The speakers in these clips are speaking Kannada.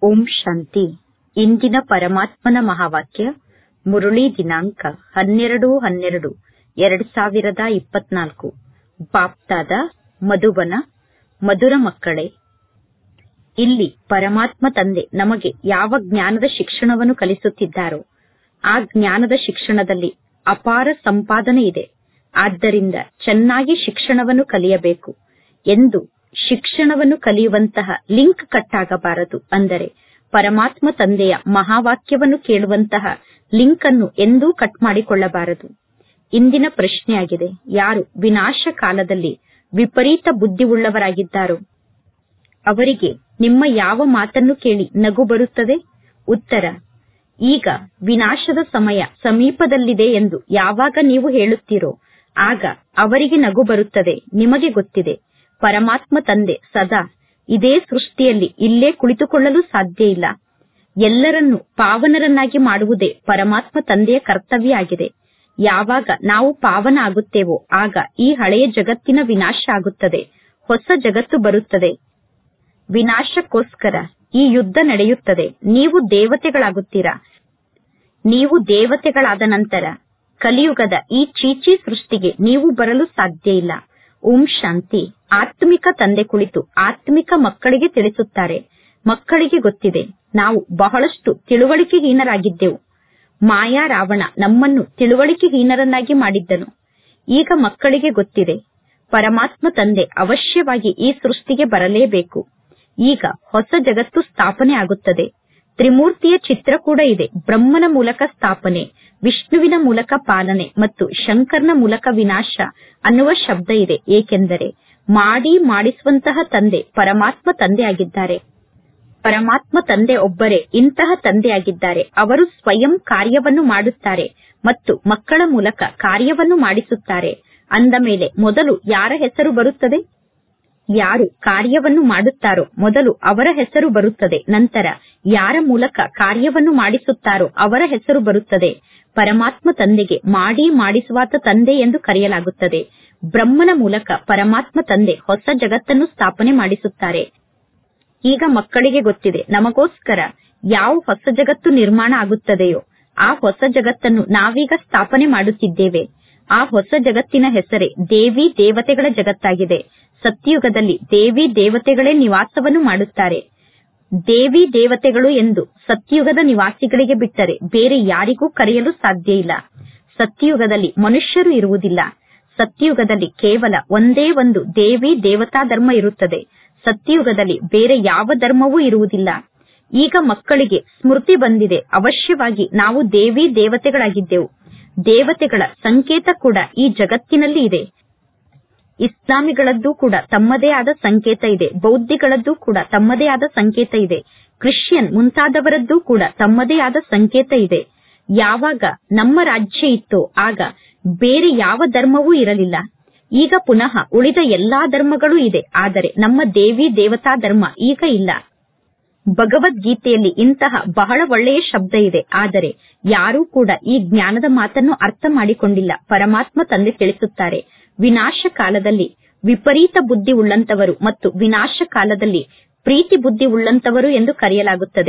ಓಂ ಶಾಂತಿ ಇಂದಿನ ಪರಮಾತ್ಮನ ಮಹಾವಾಕ್ಯ ಮುರಳಿ ದಿನಾಂಕ ಹನ್ನೆರಡು ಹನ್ನೆರಡು ಎರಡ್ ಸಾವಿರದ ಇಪ್ಪತ್ನಾಲ್ಕು ಬಾಪ್ತಾದ ಮಧುಬನ ಮಧುರ ಮಕ್ಕಳೇ ಇಲ್ಲಿ ಪರಮಾತ್ಮ ತಂದೆ ನಮಗೆ ಯಾವ ಜ್ಞಾನದ ಶಿಕ್ಷಣವನ್ನು ಕಲಿಸುತ್ತಿದ್ದಾರೋ ಆ ಜ್ಞಾನದ ಶಿಕ್ಷಣದಲ್ಲಿ ಅಪಾರ ಸಂಪಾದನೆ ಇದೆ ಆದ್ದರಿಂದ ಚೆನ್ನಾಗಿ ಶಿಕ್ಷಣವನ್ನು ಕಲಿಯಬೇಕು ಎಂದು ಶಿಕ್ಷಣವನ್ನು ಕಲಿಯುವಂತಹ ಲಿಂಕ್ ಕಟ್ಟಾಗಬಾರದು ಅಂದರೆ ಪರಮಾತ್ಮ ತಂದೆಯ ಮಹಾವಾಕ್ಯವನ್ನು ಕೇಳುವಂತಹ ಲಿಂಕ್ ಅನ್ನು ಎಂದೂ ಕಟ್ ಮಾಡಿಕೊಳ್ಳಬಾರದು ಇಂದಿನ ಪ್ರಶ್ನೆಯಾಗಿದೆ ಯಾರು ವಿನಾಶ ಕಾಲದಲ್ಲಿ ವಿಪರೀತ ಬುದ್ಧಿವುಳ್ಳವರಾಗಿದ್ದಾರೋ ಅವರಿಗೆ ನಿಮ್ಮ ಯಾವ ಮಾತನ್ನು ಕೇಳಿ ನಗು ಬರುತ್ತದೆ ಉತ್ತರ ಈಗ ವಿನಾಶದ ಸಮಯ ಸಮೀಪದಲ್ಲಿದೆ ಎಂದು ಯಾವಾಗ ನೀವು ಹೇಳುತ್ತೀರೋ ಆಗ ಅವರಿಗೆ ನಗು ಬರುತ್ತದೆ ನಿಮಗೆ ಗೊತ್ತಿದೆ ಪರಮಾತ್ಮ ತಂದೆ ಸದಾ ಇದೇ ಸೃಷ್ಟಿಯಲ್ಲಿ ಇಲ್ಲೇ ಕುಳಿತುಕೊಳ್ಳಲು ಸಾಧ್ಯ ಇಲ್ಲ ಎಲ್ಲರನ್ನೂ ಪಾವನರನ್ನಾಗಿ ಮಾಡುವುದೇ ಪರಮಾತ್ಮ ತಂದೆಯ ಕರ್ತವ್ಯ ಆಗಿದೆ ಯಾವಾಗ ನಾವು ಪಾವನ ಆಗುತ್ತೇವೋ ಆಗ ಈ ಹಳೆಯ ಜಗತ್ತಿನ ವಿನಾಶ ಆಗುತ್ತದೆ ಹೊಸ ಜಗತ್ತು ಬರುತ್ತದೆ ವಿನಾಶಕ್ಕೋಸ್ಕರ ಈ ಯುದ್ಧ ನಡೆಯುತ್ತದೆ ನೀವು ದೇವತೆಗಳಾಗುತ್ತೀರಾ ನೀವು ದೇವತೆಗಳಾದ ನಂತರ ಕಲಿಯುಗದ ಈ ಚೀಚಿ ಸೃಷ್ಟಿಗೆ ನೀವು ಬರಲು ಸಾಧ್ಯ ಇಲ್ಲ ಓಂ ಶಾಂತಿ ಆತ್ಮಿಕ ತಂದೆ ಕುಳಿತು ಆತ್ಮಿಕ ಮಕ್ಕಳಿಗೆ ತಿಳಿಸುತ್ತಾರೆ ಮಕ್ಕಳಿಗೆ ಗೊತ್ತಿದೆ ನಾವು ಬಹಳಷ್ಟು ತಿಳುವಳಿಕೆಹೀನರಾಗಿದ್ದೆವು ಮಾಯಾ ರಾವಣ ನಮ್ಮನ್ನು ತಿಳುವಳಿಕೆಹೀನರನ್ನಾಗಿ ಮಾಡಿದ್ದನು ಈಗ ಮಕ್ಕಳಿಗೆ ಗೊತ್ತಿದೆ ಪರಮಾತ್ಮ ತಂದೆ ಅವಶ್ಯವಾಗಿ ಈ ಸೃಷ್ಟಿಗೆ ಬರಲೇಬೇಕು ಈಗ ಹೊಸ ಜಗತ್ತು ಸ್ಥಾಪನೆ ಆಗುತ್ತದೆ ತ್ರಿಮೂರ್ತಿಯ ಚಿತ್ರ ಕೂಡ ಇದೆ ಬ್ರಹ್ಮನ ಮೂಲಕ ಸ್ಥಾಪನೆ ವಿಷ್ಣುವಿನ ಮೂಲಕ ಪಾಲನೆ ಮತ್ತು ಶಂಕರ್ನ ಮೂಲಕ ವಿನಾಶ ಅನ್ನುವ ಶಬ್ದ ಇದೆ ಏಕೆಂದರೆ ಮಾಡಿ ಮಾಡಿಸುವಂತಹ ತಂದೆ ಪರಮಾತ್ಮ ತಂದೆ ಆಗಿದ್ದಾರೆ ಪರಮಾತ್ಮ ತಂದೆ ಒಬ್ಬರೇ ಇಂತಹ ತಂದೆಯಾಗಿದ್ದಾರೆ ಅವರು ಸ್ವಯಂ ಕಾರ್ಯವನ್ನು ಮಾಡುತ್ತಾರೆ ಮತ್ತು ಮಕ್ಕಳ ಮೂಲಕ ಕಾರ್ಯವನ್ನು ಮಾಡಿಸುತ್ತಾರೆ ಅಂದ ಮೇಲೆ ಮೊದಲು ಯಾರ ಹೆಸರು ಬರುತ್ತದೆ ಯಾರು ಕಾರ್ಯವನ್ನು ಮಾಡುತ್ತಾರೋ ಮೊದಲು ಅವರ ಹೆಸರು ಬರುತ್ತದೆ ನಂತರ ಯಾರ ಮೂಲಕ ಕಾರ್ಯವನ್ನು ಮಾಡಿಸುತ್ತಾರೋ ಅವರ ಹೆಸರು ಬರುತ್ತದೆ ಪರಮಾತ್ಮ ತಂದೆಗೆ ಮಾಡಿ ಮಾಡಿಸುವಾತ ತಂದೆ ಎಂದು ಕರೆಯಲಾಗುತ್ತದೆ ಬ್ರಹ್ಮನ ಮೂಲಕ ಪರಮಾತ್ಮ ತಂದೆ ಹೊಸ ಜಗತ್ತನ್ನು ಸ್ಥಾಪನೆ ಮಾಡಿಸುತ್ತಾರೆ ಈಗ ಮಕ್ಕಳಿಗೆ ಗೊತ್ತಿದೆ ನಮಗೋಸ್ಕರ ಯಾವ ಹೊಸ ಜಗತ್ತು ನಿರ್ಮಾಣ ಆಗುತ್ತದೆಯೋ ಆ ಹೊಸ ಜಗತ್ತನ್ನು ನಾವೀಗ ಸ್ಥಾಪನೆ ಮಾಡುತ್ತಿದ್ದೇವೆ ಆ ಹೊಸ ಜಗತ್ತಿನ ಹೆಸರೇ ದೇವಿ ದೇವತೆಗಳ ಜಗತ್ತಾಗಿದೆ ಸತ್ಯುಗದಲ್ಲಿ ದೇವಿ ದೇವತೆಗಳೇ ನಿವಾಸವನ್ನು ಮಾಡುತ್ತಾರೆ ದೇವಿ ದೇವತೆಗಳು ಎಂದು ಸತ್ಯುಗದ ನಿವಾಸಿಗಳಿಗೆ ಬಿಟ್ಟರೆ ಬೇರೆ ಯಾರಿಗೂ ಕರೆಯಲು ಸಾಧ್ಯ ಇಲ್ಲ ಸತ್ಯುಗದಲ್ಲಿ ಮನುಷ್ಯರು ಇರುವುದಿಲ್ಲ ಸತ್ಯುಗದಲ್ಲಿ ಕೇವಲ ಒಂದೇ ಒಂದು ದೇವಿ ದೇವತಾ ಧರ್ಮ ಇರುತ್ತದೆ ಸತ್ಯುಗದಲ್ಲಿ ಬೇರೆ ಯಾವ ಧರ್ಮವೂ ಇರುವುದಿಲ್ಲ ಈಗ ಮಕ್ಕಳಿಗೆ ಸ್ಮೃತಿ ಬಂದಿದೆ ಅವಶ್ಯವಾಗಿ ನಾವು ದೇವಿ ದೇವತೆಗಳಾಗಿದ್ದೆವು ದೇವತೆಗಳ ಸಂಕೇತ ಕೂಡ ಈ ಜಗತ್ತಿನಲ್ಲಿ ಇದೆ ಇಸ್ಲಾಮಿಗಳದ್ದು ಕೂಡ ತಮ್ಮದೇ ಆದ ಸಂಕೇತ ಇದೆ ಬೌದ್ಧಿಗಳದ್ದು ಕೂಡ ತಮ್ಮದೇ ಆದ ಸಂಕೇತ ಇದೆ ಕ್ರಿಶ್ಚಿಯನ್ ಮುಂತಾದವರದ್ದು ಕೂಡ ತಮ್ಮದೇ ಆದ ಸಂಕೇತ ಇದೆ ಯಾವಾಗ ನಮ್ಮ ರಾಜ್ಯ ಇತ್ತೋ ಆಗ ಬೇರೆ ಯಾವ ಧರ್ಮವೂ ಇರಲಿಲ್ಲ ಈಗ ಪುನಃ ಉಳಿದ ಎಲ್ಲಾ ಧರ್ಮಗಳೂ ಇದೆ ಆದರೆ ನಮ್ಮ ದೇವಿ ದೇವತಾ ಧರ್ಮ ಈಗ ಇಲ್ಲ ಭಗವದ್ಗೀತೆಯಲ್ಲಿ ಇಂತಹ ಬಹಳ ಒಳ್ಳೆಯ ಶಬ್ದ ಇದೆ ಆದರೆ ಯಾರೂ ಕೂಡ ಈ ಜ್ಞಾನದ ಮಾತನ್ನು ಅರ್ಥ ಮಾಡಿಕೊಂಡಿಲ್ಲ ಪರಮಾತ್ಮ ತಂದೆ ತಿಳಿಸುತ್ತಾರೆ ವಿನಾಶ ಕಾಲದಲ್ಲಿ ವಿಪರೀತ ಬುದ್ಧಿ ಉಳ್ಳಂತವರು ಮತ್ತು ವಿನಾಶ ಕಾಲದಲ್ಲಿ ಪ್ರೀತಿ ಬುದ್ಧಿ ಉಳ್ಳಂತವರು ಎಂದು ಕರೆಯಲಾಗುತ್ತದೆ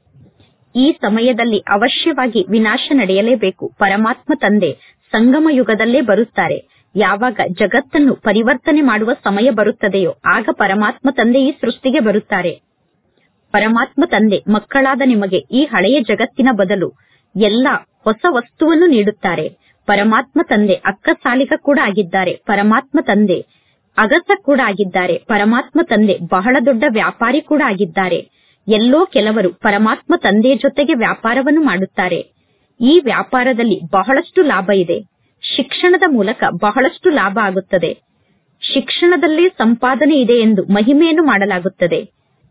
ಈ ಸಮಯದಲ್ಲಿ ಅವಶ್ಯವಾಗಿ ವಿನಾಶ ನಡೆಯಲೇಬೇಕು ಪರಮಾತ್ಮ ತಂದೆ ಸಂಗಮ ಯುಗದಲ್ಲೇ ಬರುತ್ತಾರೆ ಯಾವಾಗ ಜಗತ್ತನ್ನು ಪರಿವರ್ತನೆ ಮಾಡುವ ಸಮಯ ಬರುತ್ತದೆಯೋ ಆಗ ಪರಮಾತ್ಮ ತಂದೆ ಈ ಸೃಷ್ಟಿಗೆ ಬರುತ್ತಾರೆ ಪರಮಾತ್ಮ ತಂದೆ ಮಕ್ಕಳಾದ ನಿಮಗೆ ಈ ಹಳೆಯ ಜಗತ್ತಿನ ಬದಲು ಎಲ್ಲ ಹೊಸ ವಸ್ತುವನ್ನು ನೀಡುತ್ತಾರೆ ಪರಮಾತ್ಮ ತಂದೆ ಅಕ್ಕ ಸಾಲಿಗ ಕೂಡ ಆಗಿದ್ದಾರೆ ಪರಮಾತ್ಮ ತಂದೆ ಅಗಸ ಕೂಡ ಆಗಿದ್ದಾರೆ ಪರಮಾತ್ಮ ತಂದೆ ಬಹಳ ದೊಡ್ಡ ವ್ಯಾಪಾರಿ ಕೂಡ ಆಗಿದ್ದಾರೆ ಎಲ್ಲೋ ಕೆಲವರು ಪರಮಾತ್ಮ ತಂದೆಯ ಜೊತೆಗೆ ವ್ಯಾಪಾರವನ್ನು ಮಾಡುತ್ತಾರೆ ಈ ವ್ಯಾಪಾರದಲ್ಲಿ ಬಹಳಷ್ಟು ಲಾಭ ಇದೆ ಶಿಕ್ಷಣದ ಮೂಲಕ ಬಹಳಷ್ಟು ಲಾಭ ಆಗುತ್ತದೆ ಶಿಕ್ಷಣದಲ್ಲೇ ಸಂಪಾದನೆ ಇದೆ ಎಂದು ಮಹಿಮೆಯನ್ನು ಮಾಡಲಾಗುತ್ತದೆ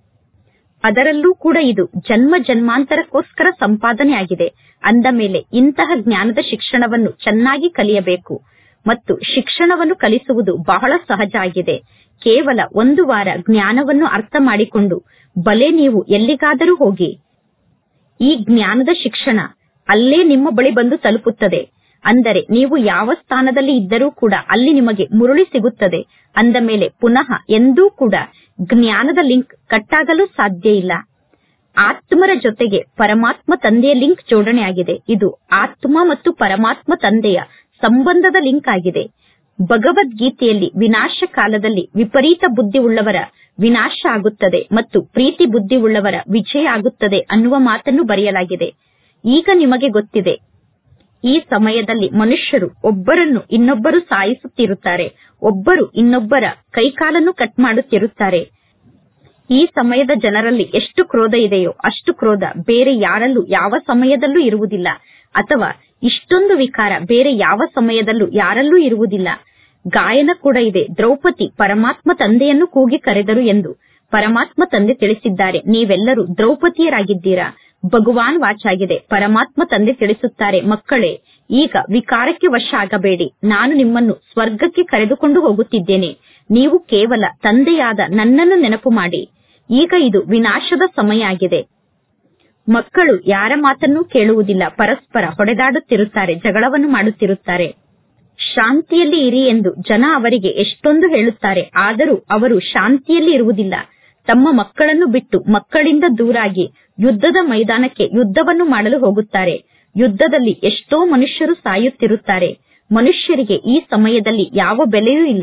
ಅದರಲ್ಲೂ ಕೂಡ ಇದು ಜನ್ಮ ಜನ್ಮಾಂತರಕ್ಕೋಸ್ಕರ ಸಂಪಾದನೆ ಆಗಿದೆ ಅಂದ ಮೇಲೆ ಇಂತಹ ಜ್ಞಾನದ ಶಿಕ್ಷಣವನ್ನು ಚೆನ್ನಾಗಿ ಕಲಿಯಬೇಕು ಮತ್ತು ಶಿಕ್ಷಣವನ್ನು ಕಲಿಸುವುದು ಬಹಳ ಸಹಜ ಆಗಿದೆ ಕೇವಲ ಒಂದು ವಾರ ಜ್ಞಾನವನ್ನು ಅರ್ಥ ಮಾಡಿಕೊಂಡು ಬಲೆ ನೀವು ಎಲ್ಲಿಗಾದರೂ ಹೋಗಿ ಈ ಜ್ಞಾನದ ಶಿಕ್ಷಣ ಅಲ್ಲೇ ನಿಮ್ಮ ಬಳಿ ಬಂದು ತಲುಪುತ್ತದೆ ಅಂದರೆ ನೀವು ಯಾವ ಸ್ಥಾನದಲ್ಲಿ ಇದ್ದರೂ ಕೂಡ ಅಲ್ಲಿ ನಿಮಗೆ ಮುರುಳಿ ಸಿಗುತ್ತದೆ ಅಂದ ಮೇಲೆ ಪುನಃ ಎಂದೂ ಕೂಡ ಜ್ಞಾನದ ಲಿಂಕ್ ಕಟ್ಟಾಗಲು ಸಾಧ್ಯ ಇಲ್ಲ ಆತ್ಮರ ಜೊತೆಗೆ ಪರಮಾತ್ಮ ತಂದೆಯ ಲಿಂಕ್ ಜೋಡಣೆ ಆಗಿದೆ ಇದು ಆತ್ಮ ಮತ್ತು ಪರಮಾತ್ಮ ತಂದೆಯ ಸಂಬಂಧದ ಲಿಂಕ್ ಆಗಿದೆ ಭಗವದ್ಗೀತೆಯಲ್ಲಿ ವಿನಾಶ ಕಾಲದಲ್ಲಿ ವಿಪರೀತ ಬುದ್ಧಿ ಉಳ್ಳವರ ವಿನಾಶ ಆಗುತ್ತದೆ ಮತ್ತು ಪ್ರೀತಿ ಬುದ್ಧಿ ಉಳ್ಳವರ ವಿಜಯ ಆಗುತ್ತದೆ ಅನ್ನುವ ಮಾತನ್ನು ಬರೆಯಲಾಗಿದೆ ಈಗ ನಿಮಗೆ ಗೊತ್ತಿದೆ ಈ ಸಮಯದಲ್ಲಿ ಮನುಷ್ಯರು ಒಬ್ಬರನ್ನು ಇನ್ನೊಬ್ಬರು ಸಾಯಿಸುತ್ತಿರುತ್ತಾರೆ ಒಬ್ಬರು ಇನ್ನೊಬ್ಬರ ಕೈಕಾಲನ್ನು ಕಟ್ ಮಾಡುತ್ತಿರುತ್ತಾರೆ ಈ ಸಮಯದ ಜನರಲ್ಲಿ ಎಷ್ಟು ಕ್ರೋಧ ಇದೆಯೋ ಅಷ್ಟು ಕ್ರೋಧ ಬೇರೆ ಯಾರಲ್ಲೂ ಯಾವ ಸಮಯದಲ್ಲೂ ಇರುವುದಿಲ್ಲ ಅಥವಾ ಇಷ್ಟೊಂದು ವಿಕಾರ ಬೇರೆ ಯಾವ ಸಮಯದಲ್ಲೂ ಯಾರಲ್ಲೂ ಇರುವುದಿಲ್ಲ ಗಾಯನ ಕೂಡ ಇದೆ ದ್ರೌಪದಿ ಪರಮಾತ್ಮ ತಂದೆಯನ್ನು ಕೂಗಿ ಕರೆದರು ಎಂದು ಪರಮಾತ್ಮ ತಂದೆ ತಿಳಿಸಿದ್ದಾರೆ ನೀವೆಲ್ಲರೂ ದ್ರೌಪದಿಯರಾಗಿದ್ದೀರಾ ಭಗವಾನ್ ವಾಚಾಗಿದೆ ಪರಮಾತ್ಮ ತಂದೆ ತಿಳಿಸುತ್ತಾರೆ ಮಕ್ಕಳೇ ಈಗ ವಿಕಾರಕ್ಕೆ ವಶ ಆಗಬೇಡಿ ನಾನು ನಿಮ್ಮನ್ನು ಸ್ವರ್ಗಕ್ಕೆ ಕರೆದುಕೊಂಡು ಹೋಗುತ್ತಿದ್ದೇನೆ ನೀವು ಕೇವಲ ತಂದೆಯಾದ ನನ್ನನ್ನು ನೆನಪು ಮಾಡಿ ಈಗ ಇದು ವಿನಾಶದ ಸಮಯ ಆಗಿದೆ ಮಕ್ಕಳು ಯಾರ ಮಾತನ್ನೂ ಕೇಳುವುದಿಲ್ಲ ಪರಸ್ಪರ ಹೊಡೆದಾಡುತ್ತಿರುತ್ತಾರೆ ಜಗಳವನ್ನು ಮಾಡುತ್ತಿರುತ್ತಾರೆ ಶಾಂತಿಯಲ್ಲಿ ಇರಿ ಎಂದು ಜನ ಅವರಿಗೆ ಎಷ್ಟೊಂದು ಹೇಳುತ್ತಾರೆ ಆದರೂ ಅವರು ಶಾಂತಿಯಲ್ಲಿ ಇರುವುದಿಲ್ಲ ತಮ್ಮ ಮಕ್ಕಳನ್ನು ಬಿಟ್ಟು ಮಕ್ಕಳಿಂದ ದೂರಾಗಿ ಯುದ್ಧದ ಮೈದಾನಕ್ಕೆ ಯುದ್ಧವನ್ನು ಮಾಡಲು ಹೋಗುತ್ತಾರೆ ಯುದ್ಧದಲ್ಲಿ ಎಷ್ಟೋ ಮನುಷ್ಯರು ಸಾಯುತ್ತಿರುತ್ತಾರೆ ಮನುಷ್ಯರಿಗೆ ಈ ಸಮಯದಲ್ಲಿ ಯಾವ ಬೆಲೆಯೂ ಇಲ್ಲ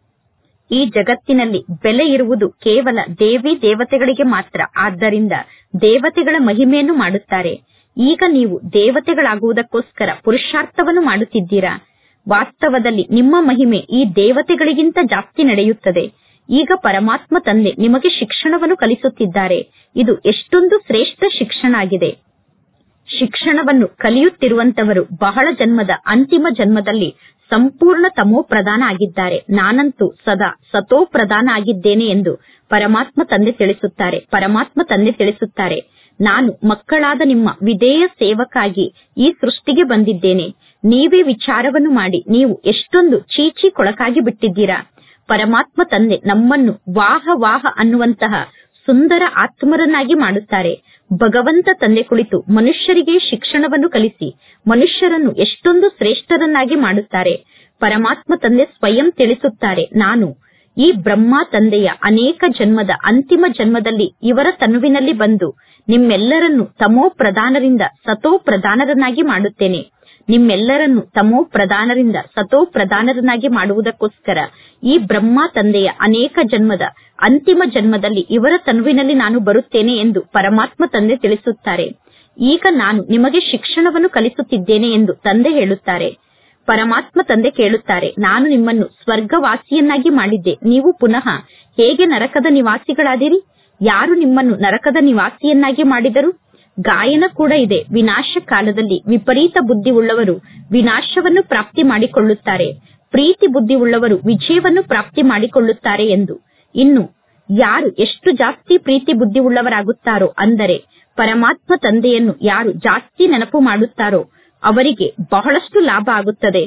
ಈ ಜಗತ್ತಿನಲ್ಲಿ ಬೆಲೆ ಇರುವುದು ಕೇವಲ ದೇವಿ ದೇವತೆಗಳಿಗೆ ಮಾತ್ರ ಆದ್ದರಿಂದ ದೇವತೆಗಳ ಮಹಿಮೆಯನ್ನು ಮಾಡುತ್ತಾರೆ ಈಗ ನೀವು ದೇವತೆಗಳಾಗುವುದಕ್ಕೋಸ್ಕರ ಪುರುಷಾರ್ಥವನ್ನು ಮಾಡುತ್ತಿದ್ದೀರಾ ವಾಸ್ತವದಲ್ಲಿ ನಿಮ್ಮ ಮಹಿಮೆ ಈ ದೇವತೆಗಳಿಗಿಂತ ಜಾಸ್ತಿ ನಡೆಯುತ್ತದೆ ಈಗ ಪರಮಾತ್ಮ ತಂದೆ ನಿಮಗೆ ಶಿಕ್ಷಣವನ್ನು ಕಲಿಸುತ್ತಿದ್ದಾರೆ ಇದು ಎಷ್ಟೊಂದು ಶ್ರೇಷ್ಠ ಶಿಕ್ಷಣ ಆಗಿದೆ ಶಿಕ್ಷಣವನ್ನು ಕಲಿಯುತ್ತಿರುವಂತವರು ಬಹಳ ಜನ್ಮದ ಅಂತಿಮ ಜನ್ಮದಲ್ಲಿ ಸಂಪೂರ್ಣ ತಮೋ ಪ್ರಧಾನ ಆಗಿದ್ದಾರೆ ನಾನಂತೂ ಸದಾ ಸತೋ ಪ್ರಧಾನ ಆಗಿದ್ದೇನೆ ಎಂದು ಪರಮಾತ್ಮ ತಂದೆ ತಿಳಿಸುತ್ತಾರೆ ಪರಮಾತ್ಮ ತಂದೆ ತಿಳಿಸುತ್ತಾರೆ ನಾನು ಮಕ್ಕಳಾದ ನಿಮ್ಮ ವಿಧೇಯ ಸೇವಕ್ಕಾಗಿ ಈ ಸೃಷ್ಟಿಗೆ ಬಂದಿದ್ದೇನೆ ನೀವೇ ವಿಚಾರವನ್ನು ಮಾಡಿ ನೀವು ಎಷ್ಟೊಂದು ಚೀಚಿ ಕೊಳಕಾಗಿ ಬಿಟ್ಟಿದ್ದೀರಾ ಪರಮಾತ್ಮ ತಂದೆ ನಮ್ಮನ್ನು ವಾಹ ವಾಹ ಅನ್ನುವಂತಹ ಸುಂದರ ಆತ್ಮರನ್ನಾಗಿ ಮಾಡುತ್ತಾರೆ ಭಗವಂತ ತಂದೆ ಕುಳಿತು ಮನುಷ್ಯರಿಗೆ ಶಿಕ್ಷಣವನ್ನು ಕಲಿಸಿ ಮನುಷ್ಯರನ್ನು ಎಷ್ಟೊಂದು ಶ್ರೇಷ್ಠರನ್ನಾಗಿ ಮಾಡುತ್ತಾರೆ ಪರಮಾತ್ಮ ತಂದೆ ಸ್ವಯಂ ತಿಳಿಸುತ್ತಾರೆ ನಾನು ಈ ಬ್ರಹ್ಮ ತಂದೆಯ ಅನೇಕ ಜನ್ಮದ ಅಂತಿಮ ಜನ್ಮದಲ್ಲಿ ಇವರ ತನುವಿನಲ್ಲಿ ಬಂದು ನಿಮ್ಮೆಲ್ಲರನ್ನು ತಮೋ ಪ್ರಧಾನರಿಂದ ಸತೋ ಪ್ರಧಾನರನ್ನಾಗಿ ಮಾಡುತ್ತೇನೆ ನಿಮ್ಮೆಲ್ಲರನ್ನು ತಮೋ ಪ್ರಧಾನರಿಂದ ಸತೋ ಪ್ರಧಾನರನ್ನಾಗಿ ಮಾಡುವುದಕ್ಕೋಸ್ಕರ ಈ ಬ್ರಹ್ಮ ತಂದೆಯ ಅನೇಕ ಜನ್ಮದ ಅಂತಿಮ ಜನ್ಮದಲ್ಲಿ ಇವರ ತನುವಿನಲ್ಲಿ ನಾನು ಬರುತ್ತೇನೆ ಎಂದು ಪರಮಾತ್ಮ ತಂದೆ ತಿಳಿಸುತ್ತಾರೆ ಈಗ ನಾನು ನಿಮಗೆ ಶಿಕ್ಷಣವನ್ನು ಕಲಿಸುತ್ತಿದ್ದೇನೆ ಎಂದು ತಂದೆ ಹೇಳುತ್ತಾರೆ ಪರಮಾತ್ಮ ತಂದೆ ಕೇಳುತ್ತಾರೆ ನಾನು ನಿಮ್ಮನ್ನು ಸ್ವರ್ಗವಾಸಿಯನ್ನಾಗಿ ಮಾಡಿದ್ದೆ ನೀವು ಪುನಃ ಹೇಗೆ ನರಕದ ನಿವಾಸಿಗಳಾದಿರಿ ಯಾರು ನಿಮ್ಮನ್ನು ನರಕದ ನಿವಾಸಿಯನ್ನಾಗಿ ಮಾಡಿದರು ಗಾಯನ ಕೂಡ ಇದೆ ವಿನಾಶ ಕಾಲದಲ್ಲಿ ವಿಪರೀತ ಬುದ್ಧಿ ಉಳ್ಳವರು ವಿನಾಶವನ್ನು ಪ್ರಾಪ್ತಿ ಮಾಡಿಕೊಳ್ಳುತ್ತಾರೆ ಪ್ರೀತಿ ಬುದ್ಧಿ ಉಳ್ಳವರು ವಿಜಯವನ್ನು ಪ್ರಾಪ್ತಿ ಮಾಡಿಕೊಳ್ಳುತ್ತಾರೆ ಎಂದು ಇನ್ನು ಯಾರು ಎಷ್ಟು ಜಾಸ್ತಿ ಪ್ರೀತಿ ಬುದ್ಧಿ ಉಳ್ಳವರಾಗುತ್ತಾರೋ ಅಂದರೆ ಪರಮಾತ್ಮ ತಂದೆಯನ್ನು ಯಾರು ಜಾಸ್ತಿ ನೆನಪು ಮಾಡುತ್ತಾರೋ ಅವರಿಗೆ ಬಹಳಷ್ಟು ಲಾಭ ಆಗುತ್ತದೆ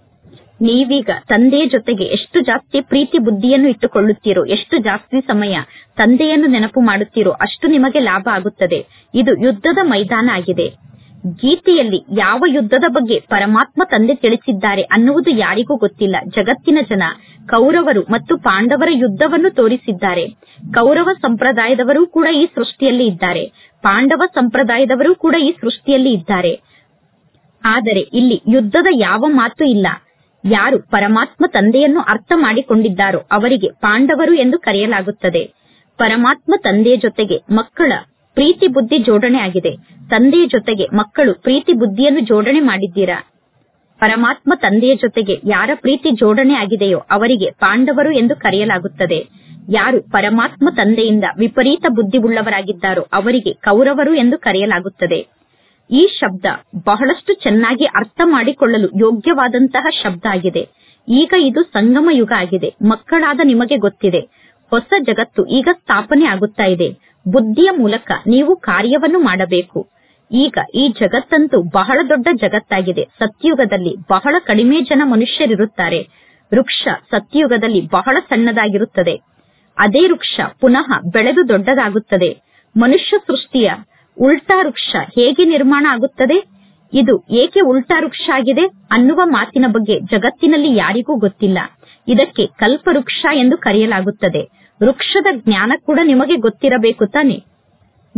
ನೀವೀಗ ತಂದೆಯ ಜೊತೆಗೆ ಎಷ್ಟು ಜಾಸ್ತಿ ಪ್ರೀತಿ ಬುದ್ಧಿಯನ್ನು ಇಟ್ಟುಕೊಳ್ಳುತ್ತೀರೋ ಎಷ್ಟು ಜಾಸ್ತಿ ಸಮಯ ತಂದೆಯನ್ನು ನೆನಪು ಮಾಡುತ್ತೀರೋ ಅಷ್ಟು ನಿಮಗೆ ಲಾಭ ಆಗುತ್ತದೆ ಇದು ಯುದ್ಧದ ಮೈದಾನ ಆಗಿದೆ ಗೀತೆಯಲ್ಲಿ ಯಾವ ಯುದ್ಧದ ಬಗ್ಗೆ ಪರಮಾತ್ಮ ತಂದೆ ತಿಳಿಸಿದ್ದಾರೆ ಅನ್ನುವುದು ಯಾರಿಗೂ ಗೊತ್ತಿಲ್ಲ ಜಗತ್ತಿನ ಜನ ಕೌರವರು ಮತ್ತು ಪಾಂಡವರ ಯುದ್ಧವನ್ನು ತೋರಿಸಿದ್ದಾರೆ ಕೌರವ ಸಂಪ್ರದಾಯದವರೂ ಕೂಡ ಈ ಸೃಷ್ಟಿಯಲ್ಲಿ ಇದ್ದಾರೆ ಪಾಂಡವ ಸಂಪ್ರದಾಯದವರೂ ಕೂಡ ಈ ಸೃಷ್ಟಿಯಲ್ಲಿ ಇದ್ದಾರೆ ಆದರೆ ಇಲ್ಲಿ ಯುದ್ಧದ ಯಾವ ಮಾತು ಇಲ್ಲ ಯಾರು ಪರಮಾತ್ಮ ತಂದೆಯನ್ನು ಅರ್ಥ ಮಾಡಿಕೊಂಡಿದ್ದಾರೋ ಅವರಿಗೆ ಪಾಂಡವರು ಎಂದು ಕರೆಯಲಾಗುತ್ತದೆ ಪರಮಾತ್ಮ ತಂದೆಯ ಜೊತೆಗೆ ಮಕ್ಕಳ ಪ್ರೀತಿ ಬುದ್ಧಿ ಜೋಡಣೆ ಆಗಿದೆ ತಂದೆಯ ಜೊತೆಗೆ ಮಕ್ಕಳು ಪ್ರೀತಿ ಬುದ್ಧಿಯನ್ನು ಜೋಡಣೆ ಮಾಡಿದ್ದೀರಾ ಪರಮಾತ್ಮ ತಂದೆಯ ಜೊತೆಗೆ ಯಾರ ಪ್ರೀತಿ ಜೋಡಣೆ ಆಗಿದೆಯೋ ಅವರಿಗೆ ಪಾಂಡವರು ಎಂದು ಕರೆಯಲಾಗುತ್ತದೆ ಯಾರು ಪರಮಾತ್ಮ ತಂದೆಯಿಂದ ವಿಪರೀತ ಬುದ್ಧಿ ಉಳ್ಳವರಾಗಿದ್ದಾರೋ ಅವರಿಗೆ ಕೌರವರು ಎಂದು ಕರೆಯಲಾಗುತ್ತದೆ ಈ ಶಬ್ದ ಬಹಳಷ್ಟು ಚೆನ್ನಾಗಿ ಅರ್ಥ ಮಾಡಿಕೊಳ್ಳಲು ಯೋಗ್ಯವಾದಂತಹ ಶಬ್ದ ಆಗಿದೆ ಈಗ ಇದು ಸಂಗಮ ಯುಗ ಆಗಿದೆ ಮಕ್ಕಳಾದ ನಿಮಗೆ ಗೊತ್ತಿದೆ ಹೊಸ ಜಗತ್ತು ಈಗ ಸ್ಥಾಪನೆ ಆಗುತ್ತಾ ಇದೆ ಬುದ್ಧಿಯ ಮೂಲಕ ನೀವು ಕಾರ್ಯವನ್ನು ಮಾಡಬೇಕು ಈಗ ಈ ಜಗತ್ತಂತೂ ಬಹಳ ದೊಡ್ಡ ಜಗತ್ತಾಗಿದೆ ಸತ್ಯುಗದಲ್ಲಿ ಬಹಳ ಕಡಿಮೆ ಜನ ಮನುಷ್ಯರಿರುತ್ತಾರೆ ವೃಕ್ಷ ಸತ್ಯುಗದಲ್ಲಿ ಬಹಳ ಸಣ್ಣದಾಗಿರುತ್ತದೆ ಅದೇ ವೃಕ್ಷ ಪುನಃ ಬೆಳೆದು ದೊಡ್ಡದಾಗುತ್ತದೆ ಮನುಷ್ಯ ಸೃಷ್ಟಿಯ ಉಲ್ಟಾ ವೃಕ್ಷ ಹೇಗೆ ನಿರ್ಮಾಣ ಆಗುತ್ತದೆ ಇದು ಏಕೆ ಉಲ್ಟಾ ವೃಕ್ಷ ಆಗಿದೆ ಅನ್ನುವ ಮಾತಿನ ಬಗ್ಗೆ ಜಗತ್ತಿನಲ್ಲಿ ಯಾರಿಗೂ ಗೊತ್ತಿಲ್ಲ ಇದಕ್ಕೆ ಕಲ್ಪವೃಕ್ಷ ಎಂದು ಕರೆಯಲಾಗುತ್ತದೆ ವೃಕ್ಷದ ಜ್ಞಾನ ಕೂಡ ನಿಮಗೆ ಗೊತ್ತಿರಬೇಕು ತಾನೆ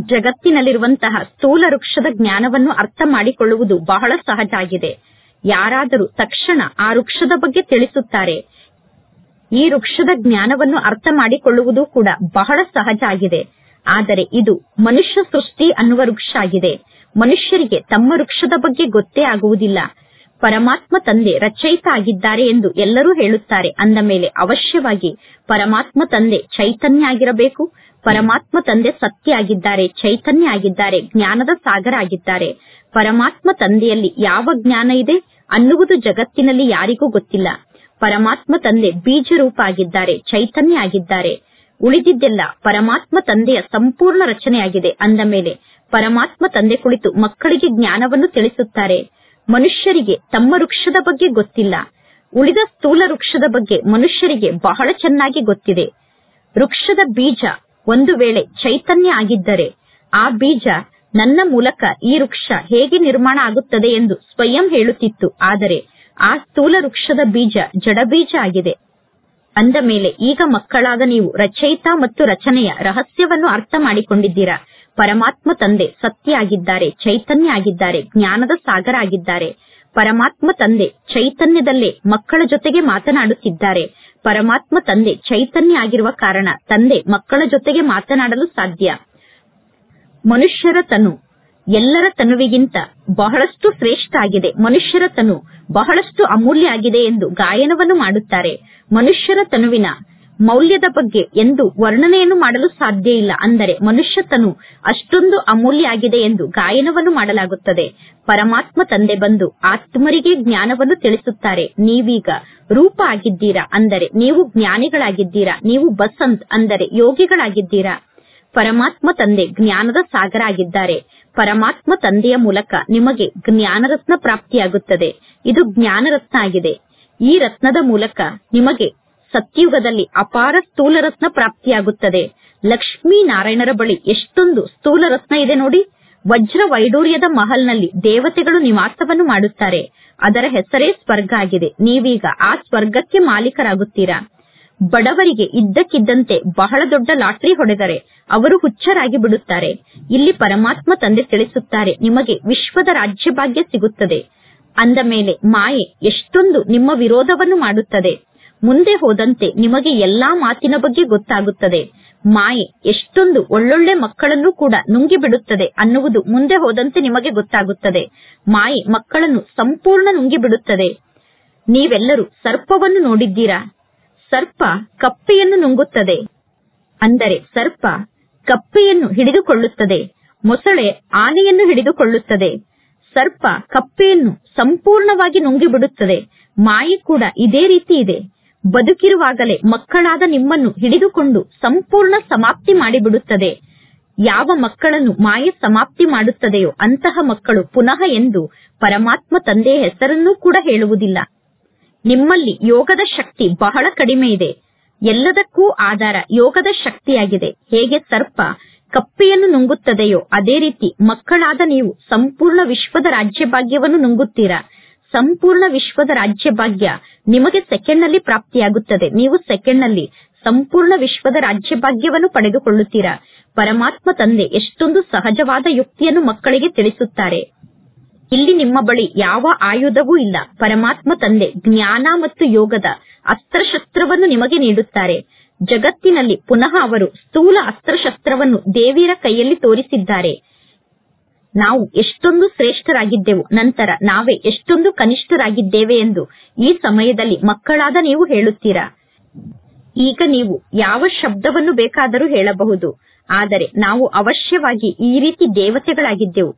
ಜಗತ್ತಿನಲ್ಲಿರುವಂತಹ ಸ್ಥೂಲ ವೃಕ್ಷದ ಜ್ಞಾನವನ್ನು ಅರ್ಥ ಮಾಡಿಕೊಳ್ಳುವುದು ಬಹಳ ಸಹಜ ಆಗಿದೆ ಯಾರಾದರೂ ತಕ್ಷಣ ಆ ವೃಕ್ಷದ ಬಗ್ಗೆ ತಿಳಿಸುತ್ತಾರೆ ಈ ವೃಕ್ಷದ ಜ್ಞಾನವನ್ನು ಅರ್ಥ ಮಾಡಿಕೊಳ್ಳುವುದು ಕೂಡ ಬಹಳ ಸಹಜ ಆಗಿದೆ ಆದರೆ ಇದು ಮನುಷ್ಯ ಸೃಷ್ಟಿ ಅನ್ನುವ ವೃಕ್ಷ ಆಗಿದೆ ಮನುಷ್ಯರಿಗೆ ತಮ್ಮ ವೃಕ್ಷದ ಬಗ್ಗೆ ಗೊತ್ತೇ ಆಗುವುದಿಲ್ಲ ಪರಮಾತ್ಮ ತಂದೆ ರಚಯಿತ ಆಗಿದ್ದಾರೆ ಎಂದು ಎಲ್ಲರೂ ಹೇಳುತ್ತಾರೆ ಅಂದ ಮೇಲೆ ಅವಶ್ಯವಾಗಿ ಪರಮಾತ್ಮ ತಂದೆ ಚೈತನ್ಯ ಆಗಿರಬೇಕು ಪರಮಾತ್ಮ ತಂದೆ ಸತ್ಯ ಆಗಿದ್ದಾರೆ ಚೈತನ್ಯ ಆಗಿದ್ದಾರೆ ಜ್ಞಾನದ ಸಾಗರ ಆಗಿದ್ದಾರೆ ಪರಮಾತ್ಮ ತಂದೆಯಲ್ಲಿ ಯಾವ ಜ್ಞಾನ ಇದೆ ಅನ್ನುವುದು ಜಗತ್ತಿನಲ್ಲಿ ಯಾರಿಗೂ ಗೊತ್ತಿಲ್ಲ ಪರಮಾತ್ಮ ತಂದೆ ಬೀಜ ರೂಪ ಆಗಿದ್ದಾರೆ ಚೈತನ್ಯ ಆಗಿದ್ದಾರೆ ಉಳಿದಿದ್ದೆಲ್ಲ ಪರಮಾತ್ಮ ತಂದೆಯ ಸಂಪೂರ್ಣ ರಚನೆಯಾಗಿದೆ ಅಂದ ಮೇಲೆ ಪರಮಾತ್ಮ ತಂದೆ ಕುಳಿತು ಮಕ್ಕಳಿಗೆ ಜ್ಞಾನವನ್ನು ತಿಳಿಸುತ್ತಾರೆ ಮನುಷ್ಯರಿಗೆ ತಮ್ಮ ವೃಕ್ಷದ ಬಗ್ಗೆ ಗೊತ್ತಿಲ್ಲ ಉಳಿದ ಸ್ಥೂಲ ವೃಕ್ಷದ ಬಗ್ಗೆ ಮನುಷ್ಯರಿಗೆ ಬಹಳ ಚೆನ್ನಾಗಿ ಗೊತ್ತಿದೆ ವೃಕ್ಷದ ಬೀಜ ಒಂದು ವೇಳೆ ಚೈತನ್ಯ ಆಗಿದ್ದರೆ ಆ ಬೀಜ ನನ್ನ ಮೂಲಕ ಈ ವೃಕ್ಷ ಹೇಗೆ ನಿರ್ಮಾಣ ಆಗುತ್ತದೆ ಎಂದು ಸ್ವಯಂ ಹೇಳುತ್ತಿತ್ತು ಆದರೆ ಆ ಸ್ಥೂಲ ವೃಕ್ಷದ ಬೀಜ ಜಡಬೀಜ ಆಗಿದೆ ಅಂದ ಮೇಲೆ ಈಗ ಮಕ್ಕಳಾದ ನೀವು ರಚಯಿತ ಮತ್ತು ರಚನೆಯ ರಹಸ್ಯವನ್ನು ಅರ್ಥ ಮಾಡಿಕೊಂಡಿದ್ದೀರಾ ಪರಮಾತ್ಮ ತಂದೆ ಸತ್ಯ ಆಗಿದ್ದಾರೆ ಚೈತನ್ಯ ಆಗಿದ್ದಾರೆ ಜ್ಞಾನದ ಸಾಗರ ಆಗಿದ್ದಾರೆ ಪರಮಾತ್ಮ ತಂದೆ ಚೈತನ್ಯದಲ್ಲೇ ಮಕ್ಕಳ ಜೊತೆಗೆ ಮಾತನಾಡುತ್ತಿದ್ದಾರೆ ಪರಮಾತ್ಮ ತಂದೆ ಚೈತನ್ಯ ಆಗಿರುವ ಕಾರಣ ತಂದೆ ಮಕ್ಕಳ ಜೊತೆಗೆ ಮಾತನಾಡಲು ಸಾಧ್ಯ ಮನುಷ್ಯರ ತನು ಎಲ್ಲರ ತನುವಿಗಿಂತ ಬಹಳಷ್ಟು ಶ್ರೇಷ್ಠ ಆಗಿದೆ ಮನುಷ್ಯರ ತನು ಬಹಳಷ್ಟು ಅಮೂಲ್ಯ ಆಗಿದೆ ಎಂದು ಗಾಯನವನ್ನು ಮಾಡುತ್ತಾರೆ ಮನುಷ್ಯರ ತನುವಿನ ಮೌಲ್ಯದ ಬಗ್ಗೆ ಎಂದು ವರ್ಣನೆಯನ್ನು ಮಾಡಲು ಸಾಧ್ಯ ಇಲ್ಲ ಅಂದರೆ ಮನುಷ್ಯ ತನು ಅಷ್ಟೊಂದು ಅಮೂಲ್ಯ ಆಗಿದೆ ಎಂದು ಗಾಯನವನ್ನು ಮಾಡಲಾಗುತ್ತದೆ ಪರಮಾತ್ಮ ತಂದೆ ಬಂದು ಆತ್ಮರಿಗೆ ಜ್ಞಾನವನ್ನು ತಿಳಿಸುತ್ತಾರೆ ನೀವೀಗ ರೂಪ ಆಗಿದ್ದೀರಾ ಅಂದರೆ ನೀವು ಜ್ಞಾನಿಗಳಾಗಿದ್ದೀರಾ ನೀವು ಬಸಂತ್ ಅಂದರೆ ಯೋಗಿಗಳಾಗಿದ್ದೀರಾ ಪರಮಾತ್ಮ ತಂದೆ ಜ್ಞಾನದ ಸಾಗರ ಆಗಿದ್ದಾರೆ ಪರಮಾತ್ಮ ತಂದೆಯ ಮೂಲಕ ನಿಮಗೆ ಜ್ಞಾನರತ್ನ ಪ್ರಾಪ್ತಿಯಾಗುತ್ತದೆ ಇದು ಜ್ಞಾನರತ್ನ ಆಗಿದೆ ಈ ರತ್ನದ ಮೂಲಕ ನಿಮಗೆ ಸತ್ಯುಗದಲ್ಲಿ ಅಪಾರ ಸ್ಥೂಲ ರತ್ನ ಪ್ರಾಪ್ತಿಯಾಗುತ್ತದೆ ಲಕ್ಷ್ಮೀ ನಾರಾಯಣರ ಬಳಿ ಎಷ್ಟೊಂದು ಸ್ಥೂಲ ರತ್ನ ಇದೆ ನೋಡಿ ವಜ್ರ ವೈಡೂರ್ಯದ ಮಹಲ್ನಲ್ಲಿ ದೇವತೆಗಳು ನಿವಾಸವನ್ನು ಮಾಡುತ್ತಾರೆ ಅದರ ಹೆಸರೇ ಸ್ವರ್ಗ ಆಗಿದೆ ನೀವೀಗ ಆ ಸ್ವರ್ಗಕ್ಕೆ ಮಾಲೀಕರಾಗುತ್ತೀರಾ ಬಡವರಿಗೆ ಇದ್ದಕ್ಕಿದ್ದಂತೆ ಬಹಳ ದೊಡ್ಡ ಲಾಟರಿ ಹೊಡೆದರೆ ಅವರು ಹುಚ್ಚರಾಗಿ ಬಿಡುತ್ತಾರೆ ಇಲ್ಲಿ ಪರಮಾತ್ಮ ತಂದೆ ತಿಳಿಸುತ್ತಾರೆ ನಿಮಗೆ ವಿಶ್ವದ ರಾಜ್ಯ ಭಾಗ್ಯ ಸಿಗುತ್ತದೆ ಅಂದ ಮೇಲೆ ಮಾಯೆ ಎಷ್ಟೊಂದು ನಿಮ್ಮ ವಿರೋಧವನ್ನು ಮಾಡುತ್ತದೆ ಮುಂದೆ ಹೋದಂತೆ ನಿಮಗೆ ಎಲ್ಲಾ ಮಾತಿನ ಬಗ್ಗೆ ಗೊತ್ತಾಗುತ್ತದೆ ಮಾಯೆ ಎಷ್ಟೊಂದು ಒಳ್ಳೊಳ್ಳೆ ಮಕ್ಕಳನ್ನು ಕೂಡ ನುಂಗಿ ಬಿಡುತ್ತದೆ ಅನ್ನುವುದು ಮುಂದೆ ಹೋದಂತೆ ನಿಮಗೆ ಗೊತ್ತಾಗುತ್ತದೆ ಮಾಯೆ ಮಕ್ಕಳನ್ನು ಸಂಪೂರ್ಣ ನುಂಗಿ ಬಿಡುತ್ತದೆ ನೀವೆಲ್ಲರೂ ಸರ್ಪವನ್ನು ನೋಡಿದ್ದೀರಾ ಸರ್ಪ ಕಪ್ಪೆಯನ್ನು ನುಂಗುತ್ತದೆ ಅಂದರೆ ಸರ್ಪ ಕಪ್ಪೆಯನ್ನು ಹಿಡಿದುಕೊಳ್ಳುತ್ತದೆ ಮೊಸಳೆ ಆನೆಯನ್ನು ಹಿಡಿದುಕೊಳ್ಳುತ್ತದೆ ಸರ್ಪ ಕಪ್ಪೆಯನ್ನು ಸಂಪೂರ್ಣವಾಗಿ ನುಂಗಿಬಿಡುತ್ತದೆ ಮಾಯೆ ಕೂಡ ಇದೇ ರೀತಿ ಇದೆ ಬದುಕಿರುವಾಗಲೇ ಮಕ್ಕಳಾದ ನಿಮ್ಮನ್ನು ಹಿಡಿದುಕೊಂಡು ಸಂಪೂರ್ಣ ಸಮಾಪ್ತಿ ಮಾಡಿಬಿಡುತ್ತದೆ ಯಾವ ಮಕ್ಕಳನ್ನು ಮಾಯೆ ಸಮಾಪ್ತಿ ಮಾಡುತ್ತದೆಯೋ ಅಂತಹ ಮಕ್ಕಳು ಪುನಃ ಎಂದು ಪರಮಾತ್ಮ ತಂದೆಯ ಹೆಸರನ್ನೂ ಕೂಡ ಹೇಳುವುದಿಲ್ಲ ನಿಮ್ಮಲ್ಲಿ ಯೋಗದ ಶಕ್ತಿ ಬಹಳ ಕಡಿಮೆ ಇದೆ ಎಲ್ಲದಕ್ಕೂ ಆಧಾರ ಯೋಗದ ಶಕ್ತಿಯಾಗಿದೆ ಹೇಗೆ ಸರ್ಪ ಕಪ್ಪೆಯನ್ನು ನುಂಗುತ್ತದೆಯೋ ಅದೇ ರೀತಿ ಮಕ್ಕಳಾದ ನೀವು ಸಂಪೂರ್ಣ ವಿಶ್ವದ ರಾಜ್ಯ ಭಾಗ್ಯವನ್ನು ನುಂಗುತ್ತೀರಾ ಸಂಪೂರ್ಣ ವಿಶ್ವದ ರಾಜ್ಯ ಭಾಗ್ಯ ನಿಮಗೆ ಸೆಕೆಂಡ್ ನಲ್ಲಿ ಪ್ರಾಪ್ತಿಯಾಗುತ್ತದೆ ನೀವು ಸೆಕೆಂಡ್ ನಲ್ಲಿ ಸಂಪೂರ್ಣ ವಿಶ್ವದ ರಾಜ್ಯ ಭಾಗ್ಯವನ್ನು ಪಡೆದುಕೊಳ್ಳುತ್ತೀರಾ ಪರಮಾತ್ಮ ತಂದೆ ಎಷ್ಟೊಂದು ಸಹಜವಾದ ಯುಕ್ತಿಯನ್ನು ಮಕ್ಕಳಿಗೆ ತಿಳಿಸುತ್ತಾರೆ ಇಲ್ಲಿ ನಿಮ್ಮ ಬಳಿ ಯಾವ ಆಯುಧವೂ ಇಲ್ಲ ಪರಮಾತ್ಮ ತಂದೆ ಜ್ಞಾನ ಮತ್ತು ಯೋಗದ ಅಸ್ತ್ರಶಸ್ತ್ರವನ್ನು ನಿಮಗೆ ನೀಡುತ್ತಾರೆ ಜಗತ್ತಿನಲ್ಲಿ ಪುನಃ ಅವರು ಸ್ಥೂಲ ಅಸ್ತ್ರಶಸ್ತ್ರವನ್ನು ದೇವಿಯರ ಕೈಯಲ್ಲಿ ತೋರಿಸಿದ್ದಾರೆ ನಾವು ಎಷ್ಟೊಂದು ಶ್ರೇಷ್ಠರಾಗಿದ್ದೆವು ನಂತರ ನಾವೇ ಎಷ್ಟೊಂದು ಕನಿಷ್ಠರಾಗಿದ್ದೇವೆ ಎಂದು ಈ ಸಮಯದಲ್ಲಿ ಮಕ್ಕಳಾದ ನೀವು ಹೇಳುತ್ತೀರಾ ಈಗ ನೀವು ಯಾವ ಶಬ್ದವನ್ನು ಬೇಕಾದರೂ ಹೇಳಬಹುದು ಆದರೆ ನಾವು ಅವಶ್ಯವಾಗಿ ಈ ರೀತಿ ದೇವತೆಗಳಾಗಿದ್ದೆವು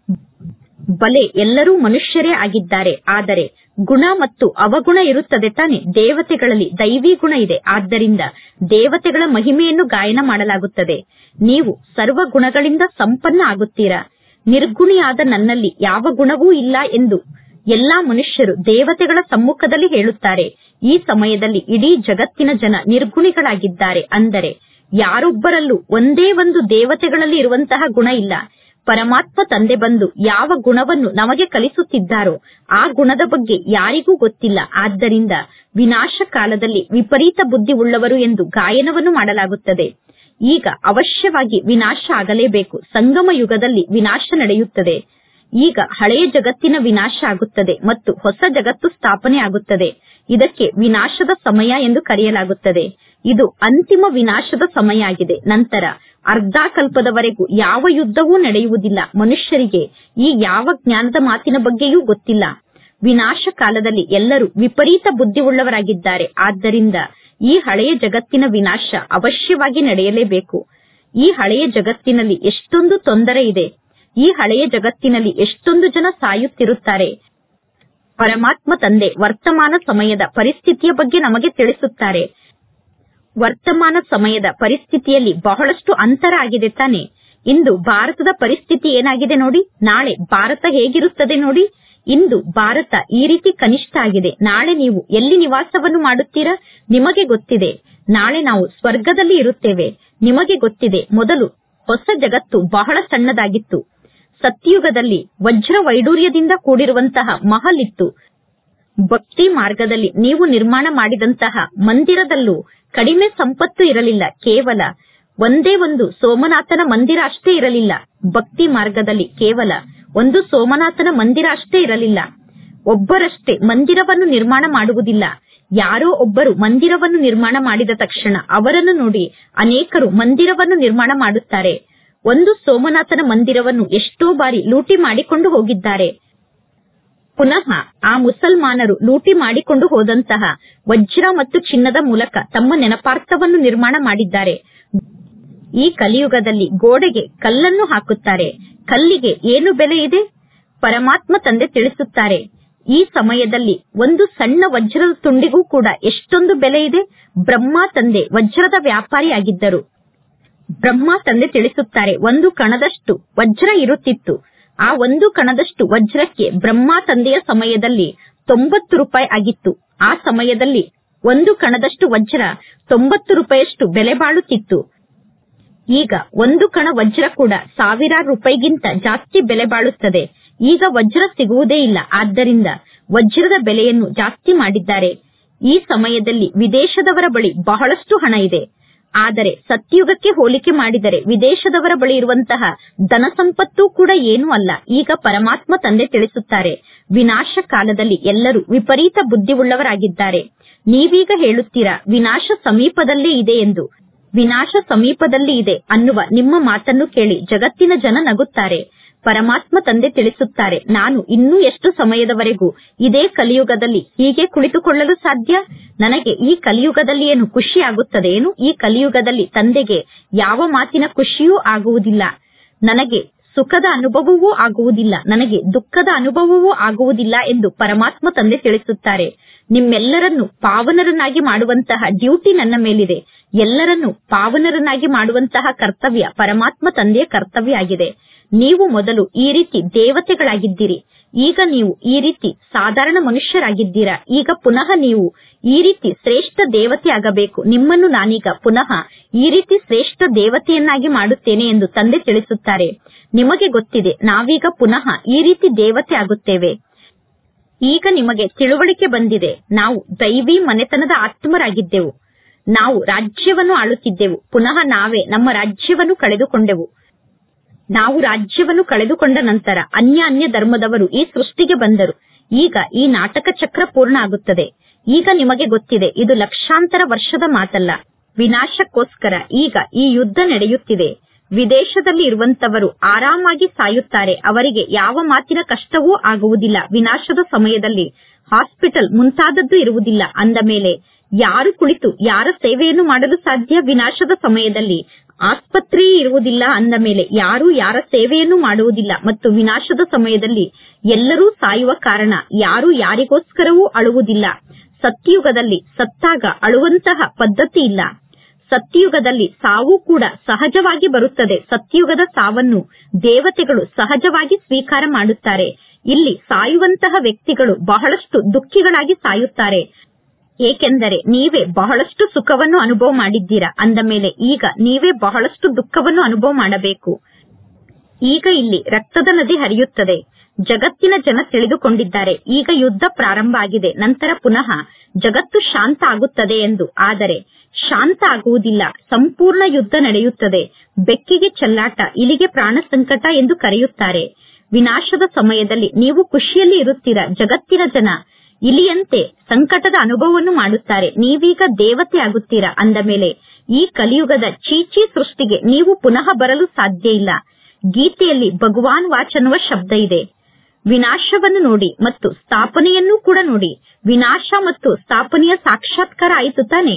ಬಲೆ ಎಲ್ಲರೂ ಮನುಷ್ಯರೇ ಆಗಿದ್ದಾರೆ ಆದರೆ ಗುಣ ಮತ್ತು ಅವಗುಣ ಇರುತ್ತದೆ ತಾನೆ ದೇವತೆಗಳಲ್ಲಿ ದೈವಿ ಗುಣ ಇದೆ ಆದ್ದರಿಂದ ದೇವತೆಗಳ ಮಹಿಮೆಯನ್ನು ಗಾಯನ ಮಾಡಲಾಗುತ್ತದೆ ನೀವು ಸರ್ವ ಗುಣಗಳಿಂದ ಸಂಪನ್ನ ಆಗುತ್ತೀರಾ ನಿರ್ಗುಣಿಯಾದ ನನ್ನಲ್ಲಿ ಯಾವ ಗುಣವೂ ಇಲ್ಲ ಎಂದು ಎಲ್ಲಾ ಮನುಷ್ಯರು ದೇವತೆಗಳ ಸಮ್ಮುಖದಲ್ಲಿ ಹೇಳುತ್ತಾರೆ ಈ ಸಮಯದಲ್ಲಿ ಇಡೀ ಜಗತ್ತಿನ ಜನ ನಿರ್ಗುಣಿಗಳಾಗಿದ್ದಾರೆ ಅಂದರೆ ಯಾರೊಬ್ಬರಲ್ಲೂ ಒಂದೇ ಒಂದು ದೇವತೆಗಳಲ್ಲಿ ಇರುವಂತಹ ಗುಣ ಇಲ್ಲ ಪರಮಾತ್ಮ ತಂದೆ ಬಂದು ಯಾವ ಗುಣವನ್ನು ನಮಗೆ ಕಲಿಸುತ್ತಿದ್ದಾರೋ ಆ ಗುಣದ ಬಗ್ಗೆ ಯಾರಿಗೂ ಗೊತ್ತಿಲ್ಲ ಆದ್ದರಿಂದ ವಿನಾಶ ಕಾಲದಲ್ಲಿ ವಿಪರೀತ ಬುದ್ಧಿ ಉಳ್ಳವರು ಎಂದು ಗಾಯನವನ್ನು ಮಾಡಲಾಗುತ್ತದೆ ಈಗ ಅವಶ್ಯವಾಗಿ ವಿನಾಶ ಆಗಲೇಬೇಕು ಸಂಗಮ ಯುಗದಲ್ಲಿ ವಿನಾಶ ನಡೆಯುತ್ತದೆ ಈಗ ಹಳೆಯ ಜಗತ್ತಿನ ವಿನಾಶ ಆಗುತ್ತದೆ ಮತ್ತು ಹೊಸ ಜಗತ್ತು ಸ್ಥಾಪನೆ ಆಗುತ್ತದೆ ಇದಕ್ಕೆ ವಿನಾಶದ ಸಮಯ ಎಂದು ಕರೆಯಲಾಗುತ್ತದೆ ಇದು ಅಂತಿಮ ವಿನಾಶದ ಸಮಯ ಆಗಿದೆ ನಂತರ ಅರ್ಧಾಕಲ್ಪದವರೆಗೂ ಯಾವ ಯುದ್ಧವೂ ನಡೆಯುವುದಿಲ್ಲ ಮನುಷ್ಯರಿಗೆ ಈ ಯಾವ ಜ್ಞಾನದ ಮಾತಿನ ಬಗ್ಗೆಯೂ ಗೊತ್ತಿಲ್ಲ ವಿನಾಶ ಕಾಲದಲ್ಲಿ ಎಲ್ಲರೂ ವಿಪರೀತ ಬುದ್ಧಿವುಳ್ಳವರಾಗಿದ್ದಾರೆ ಆದ್ದರಿಂದ ಈ ಹಳೆಯ ಜಗತ್ತಿನ ವಿನಾಶ ಅವಶ್ಯವಾಗಿ ನಡೆಯಲೇಬೇಕು ಈ ಹಳೆಯ ಜಗತ್ತಿನಲ್ಲಿ ಎಷ್ಟೊಂದು ತೊಂದರೆ ಇದೆ ಈ ಹಳೆಯ ಜಗತ್ತಿನಲ್ಲಿ ಎಷ್ಟೊಂದು ಜನ ಸಾಯುತ್ತಿರುತ್ತಾರೆ ಪರಮಾತ್ಮ ತಂದೆ ವರ್ತಮಾನ ಸಮಯದ ಪರಿಸ್ಥಿತಿಯ ಬಗ್ಗೆ ನಮಗೆ ತಿಳಿಸುತ್ತಾರೆ ವರ್ತಮಾನ ಸಮಯದ ಪರಿಸ್ಥಿತಿಯಲ್ಲಿ ಬಹಳಷ್ಟು ಅಂತರ ಆಗಿದೆ ತಾನೆ ಇಂದು ಭಾರತದ ಪರಿಸ್ಥಿತಿ ಏನಾಗಿದೆ ನೋಡಿ ನಾಳೆ ಭಾರತ ಹೇಗಿರುತ್ತದೆ ನೋಡಿ ಇಂದು ಭಾರತ ಈ ರೀತಿ ಕನಿಷ್ಠ ಆಗಿದೆ ನಾಳೆ ನೀವು ಎಲ್ಲಿ ನಿವಾಸವನ್ನು ಮಾಡುತ್ತೀರಾ ನಿಮಗೆ ಗೊತ್ತಿದೆ ನಾಳೆ ನಾವು ಸ್ವರ್ಗದಲ್ಲಿ ಇರುತ್ತೇವೆ ನಿಮಗೆ ಗೊತ್ತಿದೆ ಮೊದಲು ಹೊಸ ಜಗತ್ತು ಬಹಳ ಸಣ್ಣದಾಗಿತ್ತು ಸತ್ಯುಗದಲ್ಲಿ ವಜ್ರ ವೈಡೂರ್ಯದಿಂದ ಕೂಡಿರುವಂತಹ ಮಹಲ್ ಇತ್ತು ಭಕ್ತಿ ಮಾರ್ಗದಲ್ಲಿ ನೀವು ನಿರ್ಮಾಣ ಮಾಡಿದಂತಹ ಮಂದಿರದಲ್ಲೂ ಕಡಿಮೆ ಸಂಪತ್ತು ಇರಲಿಲ್ಲ ಕೇವಲ ಒಂದೇ ಒಂದು ಸೋಮನಾಥನ ಮಂದಿರ ಅಷ್ಟೇ ಇರಲಿಲ್ಲ ಭಕ್ತಿ ಮಾರ್ಗದಲ್ಲಿ ಕೇವಲ ಒಂದು ಸೋಮನಾಥನ ಮಂದಿರ ಅಷ್ಟೇ ಇರಲಿಲ್ಲ ಒಬ್ಬರಷ್ಟೇ ಮಂದಿರವನ್ನು ನಿರ್ಮಾಣ ಮಾಡುವುದಿಲ್ಲ ಯಾರೋ ಒಬ್ಬರು ಮಂದಿರವನ್ನು ನಿರ್ಮಾಣ ಮಾಡಿದ ತಕ್ಷಣ ಅವರನ್ನು ನೋಡಿ ಅನೇಕರು ಮಂದಿರವನ್ನು ನಿರ್ಮಾಣ ಮಾಡುತ್ತಾರೆ ಒಂದು ಸೋಮನಾಥನ ಮಂದಿರವನ್ನು ಎಷ್ಟೋ ಬಾರಿ ಲೂಟಿ ಮಾಡಿಕೊಂಡು ಹೋಗಿದ್ದಾರೆ ಪುನಃ ಆ ಮುಸಲ್ಮಾನರು ಲೂಟಿ ಮಾಡಿಕೊಂಡು ಹೋದಂತಹ ವಜ್ರ ಮತ್ತು ಚಿನ್ನದ ಮೂಲಕ ತಮ್ಮ ನೆನಪಾರ್ಥವನ್ನು ನಿರ್ಮಾಣ ಮಾಡಿದ್ದಾರೆ ಈ ಕಲಿಯುಗದಲ್ಲಿ ಗೋಡೆಗೆ ಕಲ್ಲನ್ನು ಹಾಕುತ್ತಾರೆ ಕಲ್ಲಿಗೆ ಏನು ಬೆಲೆ ಇದೆ ಪರಮಾತ್ಮ ತಂದೆ ತಿಳಿಸುತ್ತಾರೆ ಈ ಸಮಯದಲ್ಲಿ ಒಂದು ಸಣ್ಣ ವಜ್ರದ ತುಂಡಿಗೂ ಕೂಡ ಎಷ್ಟೊಂದು ಬೆಲೆ ಇದೆ ಬ್ರಹ್ಮ ತಂದೆ ವಜ್ರದ ವ್ಯಾಪಾರಿಯಾಗಿದ್ದರು ಬ್ರಹ್ಮ ತಂದೆ ತಿಳಿಸುತ್ತಾರೆ ಒಂದು ಕಣದಷ್ಟು ವಜ್ರ ಇರುತ್ತಿತ್ತು ಆ ಒಂದು ಕಣದಷ್ಟು ವಜ್ರಕ್ಕೆ ಬ್ರಹ್ಮ ತಂದೆಯ ಸಮಯದಲ್ಲಿ ತೊಂಬತ್ತು ರೂಪಾಯಿ ಆಗಿತ್ತು ಆ ಸಮಯದಲ್ಲಿ ಒಂದು ಕಣದಷ್ಟು ವಜ್ರ ತೊಂಬತ್ತು ರೂಪಾಯಿಯಷ್ಟು ಬೆಲೆ ಬಾಳುತ್ತಿತ್ತು ಈಗ ಒಂದು ಕಣ ವಜ್ರ ಕೂಡ ಸಾವಿರಾರು ರೂಪಾಯಿಗಿಂತ ಜಾಸ್ತಿ ಬೆಲೆ ಬಾಳುತ್ತದೆ ಈಗ ವಜ್ರ ಸಿಗುವುದೇ ಇಲ್ಲ ಆದ್ದರಿಂದ ವಜ್ರದ ಬೆಲೆಯನ್ನು ಜಾಸ್ತಿ ಮಾಡಿದ್ದಾರೆ ಈ ಸಮಯದಲ್ಲಿ ವಿದೇಶದವರ ಬಳಿ ಬಹಳಷ್ಟು ಹಣ ಇದೆ ಆದರೆ ಸತ್ಯುಗಕ್ಕೆ ಹೋಲಿಕೆ ಮಾಡಿದರೆ ವಿದೇಶದವರ ಬಳಿ ಇರುವಂತಹ ಧನ ಸಂಪತ್ತು ಕೂಡ ಏನೂ ಅಲ್ಲ ಈಗ ಪರಮಾತ್ಮ ತಂದೆ ತಿಳಿಸುತ್ತಾರೆ ವಿನಾಶ ಕಾಲದಲ್ಲಿ ಎಲ್ಲರೂ ವಿಪರೀತ ಬುದ್ಧಿವುಳ್ಳವರಾಗಿದ್ದಾರೆ ನೀವೀಗ ಹೇಳುತ್ತೀರಾ ವಿನಾಶ ಸಮೀಪದಲ್ಲೇ ಇದೆ ಎಂದು ವಿನಾಶ ಸಮೀಪದಲ್ಲಿ ಇದೆ ಅನ್ನುವ ನಿಮ್ಮ ಮಾತನ್ನು ಕೇಳಿ ಜಗತ್ತಿನ ಜನ ನಗುತ್ತಾರೆ ಪರಮಾತ್ಮ ತಂದೆ ತಿಳಿಸುತ್ತಾರೆ ನಾನು ಇನ್ನೂ ಎಷ್ಟು ಸಮಯದವರೆಗೂ ಇದೇ ಕಲಿಯುಗದಲ್ಲಿ ಹೀಗೆ ಕುಳಿತುಕೊಳ್ಳಲು ಸಾಧ್ಯ ನನಗೆ ಈ ಕಲಿಯುಗದಲ್ಲಿ ಏನು ಖುಷಿ ಆಗುತ್ತದೆ ಏನು ಈ ಕಲಿಯುಗದಲ್ಲಿ ತಂದೆಗೆ ಯಾವ ಮಾತಿನ ಖುಷಿಯೂ ಆಗುವುದಿಲ್ಲ ನನಗೆ ಸುಖದ ಅನುಭವವೂ ಆಗುವುದಿಲ್ಲ ನನಗೆ ದುಃಖದ ಅನುಭವವೂ ಆಗುವುದಿಲ್ಲ ಎಂದು ಪರಮಾತ್ಮ ತಂದೆ ತಿಳಿಸುತ್ತಾರೆ ನಿಮ್ಮೆಲ್ಲರನ್ನು ಪಾವನರನ್ನಾಗಿ ಮಾಡುವಂತಹ ಡ್ಯೂಟಿ ನನ್ನ ಮೇಲಿದೆ ಎಲ್ಲರನ್ನು ಪಾವನರನ್ನಾಗಿ ಮಾಡುವಂತಹ ಕರ್ತವ್ಯ ಪರಮಾತ್ಮ ತಂದೆಯ ಕರ್ತವ್ಯ ಆಗಿದೆ ನೀವು ಮೊದಲು ಈ ರೀತಿ ದೇವತೆಗಳಾಗಿದ್ದೀರಿ ಈಗ ನೀವು ಈ ರೀತಿ ಸಾಧಾರಣ ಮನುಷ್ಯರಾಗಿದ್ದೀರಾ ಈಗ ಪುನಃ ನೀವು ಈ ರೀತಿ ಶ್ರೇಷ್ಠ ದೇವತೆ ಆಗಬೇಕು ನಿಮ್ಮನ್ನು ನಾನೀಗ ಪುನಃ ಈ ರೀತಿ ಶ್ರೇಷ್ಠ ದೇವತೆಯನ್ನಾಗಿ ಮಾಡುತ್ತೇನೆ ಎಂದು ತಂದೆ ತಿಳಿಸುತ್ತಾರೆ ನಿಮಗೆ ಗೊತ್ತಿದೆ ನಾವೀಗ ಪುನಃ ಈ ರೀತಿ ದೇವತೆ ಆಗುತ್ತೇವೆ ಈಗ ನಿಮಗೆ ತಿಳುವಳಿಕೆ ಬಂದಿದೆ ನಾವು ದೈವಿ ಮನೆತನದ ಆತ್ಮರಾಗಿದ್ದೆವು ನಾವು ರಾಜ್ಯವನ್ನು ಆಳುತ್ತಿದ್ದೆವು ಪುನಃ ನಾವೇ ನಮ್ಮ ರಾಜ್ಯವನ್ನು ಕಳೆದುಕೊಂಡೆವು ನಾವು ರಾಜ್ಯವನ್ನು ಕಳೆದುಕೊಂಡ ನಂತರ ಅನ್ಯ ಅನ್ಯ ಧರ್ಮದವರು ಈ ಸೃಷ್ಟಿಗೆ ಬಂದರು ಈಗ ಈ ನಾಟಕ ಚಕ್ರ ಪೂರ್ಣ ಆಗುತ್ತದೆ ಈಗ ನಿಮಗೆ ಗೊತ್ತಿದೆ ಇದು ಲಕ್ಷಾಂತರ ವರ್ಷದ ಮಾತಲ್ಲ ವಿನಾಶಕ್ಕೋಸ್ಕರ ಈಗ ಈ ಯುದ್ಧ ನಡೆಯುತ್ತಿದೆ ವಿದೇಶದಲ್ಲಿ ಇರುವಂತವರು ಆರಾಮಾಗಿ ಸಾಯುತ್ತಾರೆ ಅವರಿಗೆ ಯಾವ ಮಾತಿನ ಕಷ್ಟವೂ ಆಗುವುದಿಲ್ಲ ವಿನಾಶದ ಸಮಯದಲ್ಲಿ ಹಾಸ್ಪಿಟಲ್ ಮುಂತಾದದ್ದು ಇರುವುದಿಲ್ಲ ಅಂದ ಮೇಲೆ ಯಾರು ಕುಳಿತು ಯಾರ ಸೇವೆಯನ್ನು ಮಾಡಲು ಸಾಧ್ಯ ವಿನಾಶದ ಸಮಯದಲ್ಲಿ ಆಸ್ಪತ್ರೆ ಇರುವುದಿಲ್ಲ ಅಂದ ಮೇಲೆ ಯಾರು ಯಾರ ಸೇವೆಯನ್ನು ಮಾಡುವುದಿಲ್ಲ ಮತ್ತು ವಿನಾಶದ ಸಮಯದಲ್ಲಿ ಎಲ್ಲರೂ ಸಾಯುವ ಕಾರಣ ಯಾರು ಯಾರಿಗೋಸ್ಕರವೂ ಅಳುವುದಿಲ್ಲ ಸತ್ಯುಗದಲ್ಲಿ ಸತ್ತಾಗ ಅಳುವಂತಹ ಪದ್ಧತಿ ಇಲ್ಲ ಸತ್ಯುಗದಲ್ಲಿ ಸಾವು ಕೂಡ ಸಹಜವಾಗಿ ಬರುತ್ತದೆ ಸತ್ಯುಗದ ಸಾವನ್ನು ದೇವತೆಗಳು ಸಹಜವಾಗಿ ಸ್ವೀಕಾರ ಮಾಡುತ್ತಾರೆ ಇಲ್ಲಿ ಸಾಯುವಂತಹ ವ್ಯಕ್ತಿಗಳು ಬಹಳಷ್ಟು ದುಃಖಿಗಳಾಗಿ ಸಾಯುತ್ತಾರೆ ಏಕೆಂದರೆ ನೀವೇ ಬಹಳಷ್ಟು ಸುಖವನ್ನು ಅನುಭವ ಮಾಡಿದ್ದೀರಾ ಅಂದ ಮೇಲೆ ಈಗ ನೀವೇ ಬಹಳಷ್ಟು ದುಃಖವನ್ನು ಅನುಭವ ಮಾಡಬೇಕು ಈಗ ಇಲ್ಲಿ ರಕ್ತದ ನದಿ ಹರಿಯುತ್ತದೆ ಜಗತ್ತಿನ ಜನ ತಿಳಿದುಕೊಂಡಿದ್ದಾರೆ ಈಗ ಯುದ್ಧ ಪ್ರಾರಂಭ ಆಗಿದೆ ನಂತರ ಪುನಃ ಜಗತ್ತು ಶಾಂತ ಆಗುತ್ತದೆ ಎಂದು ಆದರೆ ಶಾಂತ ಆಗುವುದಿಲ್ಲ ಸಂಪೂರ್ಣ ಯುದ್ಧ ನಡೆಯುತ್ತದೆ ಬೆಕ್ಕಿಗೆ ಚೆಲ್ಲಾಟ ಇಲಿಗೆ ಪ್ರಾಣ ಸಂಕಟ ಎಂದು ಕರೆಯುತ್ತಾರೆ ವಿನಾಶದ ಸಮಯದಲ್ಲಿ ನೀವು ಖುಷಿಯಲ್ಲಿ ಇರುತ್ತೀರಾ ಜಗತ್ತಿನ ಜನ ಇಲಿಯಂತೆ ಸಂಕಟದ ಅನುಭವವನ್ನು ಮಾಡುತ್ತಾರೆ ನೀವೀಗ ದೇವತೆ ಆಗುತ್ತೀರಾ ಅಂದ ಮೇಲೆ ಈ ಕಲಿಯುಗದ ಚೀಚಿ ಸೃಷ್ಟಿಗೆ ನೀವು ಪುನಃ ಬರಲು ಸಾಧ್ಯ ಇಲ್ಲ ಗೀತೆಯಲ್ಲಿ ಭಗವಾನ್ ವಾಚ್ ಅನ್ನುವ ಶಬ್ದ ಇದೆ ವಿನಾಶವನ್ನು ನೋಡಿ ಮತ್ತು ಸ್ಥಾಪನೆಯನ್ನು ಕೂಡ ನೋಡಿ ವಿನಾಶ ಮತ್ತು ಸ್ಥಾಪನೆಯ ಸಾಕ್ಷಾತ್ಕಾರ ಆಯಿತು ತಾನೆ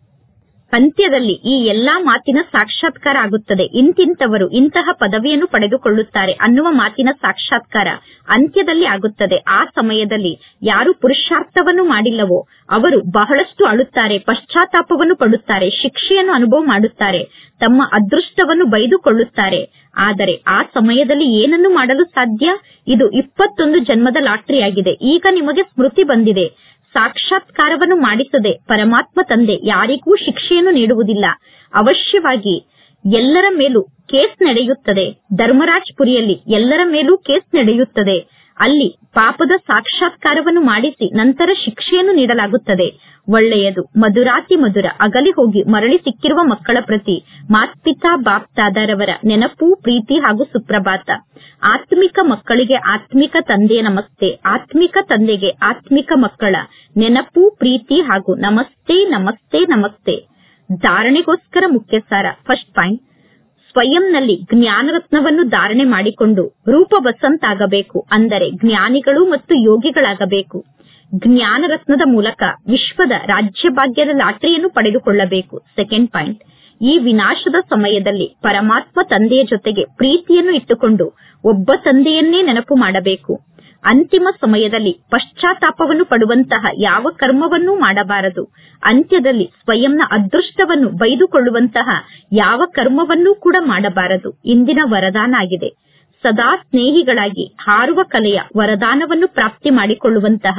ಅಂತ್ಯದಲ್ಲಿ ಈ ಎಲ್ಲಾ ಮಾತಿನ ಸಾಕ್ಷಾತ್ಕಾರ ಆಗುತ್ತದೆ ಇಂತಿಂತವರು ಇಂತಹ ಪದವಿಯನ್ನು ಪಡೆದುಕೊಳ್ಳುತ್ತಾರೆ ಅನ್ನುವ ಮಾತಿನ ಸಾಕ್ಷಾತ್ಕಾರ ಅಂತ್ಯದಲ್ಲಿ ಆಗುತ್ತದೆ ಆ ಸಮಯದಲ್ಲಿ ಯಾರು ಪುರುಷಾರ್ಥವನ್ನು ಮಾಡಿಲ್ಲವೋ ಅವರು ಬಹಳಷ್ಟು ಅಳುತ್ತಾರೆ ಪಶ್ಚಾತ್ತಾಪವನ್ನು ಪಡುತ್ತಾರೆ ಶಿಕ್ಷೆಯನ್ನು ಅನುಭವ ಮಾಡುತ್ತಾರೆ ತಮ್ಮ ಅದೃಷ್ಟವನ್ನು ಬೈದುಕೊಳ್ಳುತ್ತಾರೆ ಆದರೆ ಆ ಸಮಯದಲ್ಲಿ ಏನನ್ನು ಮಾಡಲು ಸಾಧ್ಯ ಇದು ಇಪ್ಪತ್ತೊಂದು ಜನ್ಮದ ಲಾಟ್ರಿಯಾಗಿದೆ ಈಗ ನಿಮಗೆ ಸ್ಮೃತಿ ಬಂದಿದೆ ಸಾಕ್ಷಾತ್ಕಾರವನ್ನು ಮಾಡಿಸದೆ ಪರಮಾತ್ಮ ತಂದೆ ಯಾರಿಗೂ ಶಿಕ್ಷೆಯನ್ನು ನೀಡುವುದಿಲ್ಲ ಅವಶ್ಯವಾಗಿ ಎಲ್ಲರ ಮೇಲೂ ಕೇಸ್ ನಡೆಯುತ್ತದೆ ಧರ್ಮರಾಜ್ಪುರಿಯಲ್ಲಿ ಎಲ್ಲರ ಮೇಲೂ ಕೇಸ್ ನಡೆಯುತ್ತದೆ ಅಲ್ಲಿ ಪಾಪದ ಸಾಕ್ಷಾತ್ಕಾರವನ್ನು ಮಾಡಿಸಿ ನಂತರ ಶಿಕ್ಷೆಯನ್ನು ನೀಡಲಾಗುತ್ತದೆ ಒಳ್ಳೆಯದು ಮಧುರಾತಿ ಮಧುರ ಅಗಲಿ ಹೋಗಿ ಮರಳಿ ಸಿಕ್ಕಿರುವ ಮಕ್ಕಳ ಪ್ರತಿ ಮಾತ್ಪಿತಾ ಬಾಪ್ತಾದರವರ ನೆನಪು ಪ್ರೀತಿ ಹಾಗೂ ಸುಪ್ರಭಾತ ಆತ್ಮಿಕ ಮಕ್ಕಳಿಗೆ ಆತ್ಮಿಕ ತಂದೆಯ ನಮಸ್ತೆ ಆತ್ಮಿಕ ತಂದೆಗೆ ಆತ್ಮಿಕ ಮಕ್ಕಳ ನೆನಪು ಪ್ರೀತಿ ಹಾಗೂ ನಮಸ್ತೆ ನಮಸ್ತೆ ನಮಸ್ತೆ ಧಾರಣೆಗೋಸ್ಕರ ಮುಖ್ಯ ಸಾರ ಫಸ್ಟ್ ಪಾಯಿಂಟ್ ಸ್ವಯಂನಲ್ಲಿ ಜ್ಞಾನರತ್ನವನ್ನು ಧಾರಣೆ ಮಾಡಿಕೊಂಡು ರೂಪ ಬಸಂತಾಗಬೇಕು ಅಂದರೆ ಜ್ಞಾನಿಗಳು ಮತ್ತು ಯೋಗಿಗಳಾಗಬೇಕು ಜ್ಞಾನರತ್ನದ ಮೂಲಕ ವಿಶ್ವದ ರಾಜ್ಯಭಾಗ್ಯದ ಲಾಟರಿಯನ್ನು ಪಡೆದುಕೊಳ್ಳಬೇಕು ಸೆಕೆಂಡ್ ಪಾಯಿಂಟ್ ಈ ವಿನಾಶದ ಸಮಯದಲ್ಲಿ ಪರಮಾತ್ಮ ತಂದೆಯ ಜೊತೆಗೆ ಪ್ರೀತಿಯನ್ನು ಇಟ್ಟುಕೊಂಡು ಒಬ್ಬ ತಂದೆಯನ್ನೇ ನೆನಪು ಮಾಡಬೇಕು ಅಂತಿಮ ಸಮಯದಲ್ಲಿ ಪಶ್ಚಾತ್ತಾಪವನ್ನು ಪಡುವಂತಹ ಯಾವ ಕರ್ಮವನ್ನೂ ಮಾಡಬಾರದು ಅಂತ್ಯದಲ್ಲಿ ಸ್ವಯಂನ ಅದೃಷ್ಟವನ್ನು ಬೈದುಕೊಳ್ಳುವಂತಹ ಯಾವ ಕರ್ಮವನ್ನೂ ಕೂಡ ಮಾಡಬಾರದು ಇಂದಿನ ವರದಾನ ಆಗಿದೆ ಸದಾ ಸ್ನೇಹಿಗಳಾಗಿ ಹಾರುವ ಕಲೆಯ ವರದಾನವನ್ನು ಪ್ರಾಪ್ತಿ ಮಾಡಿಕೊಳ್ಳುವಂತಹ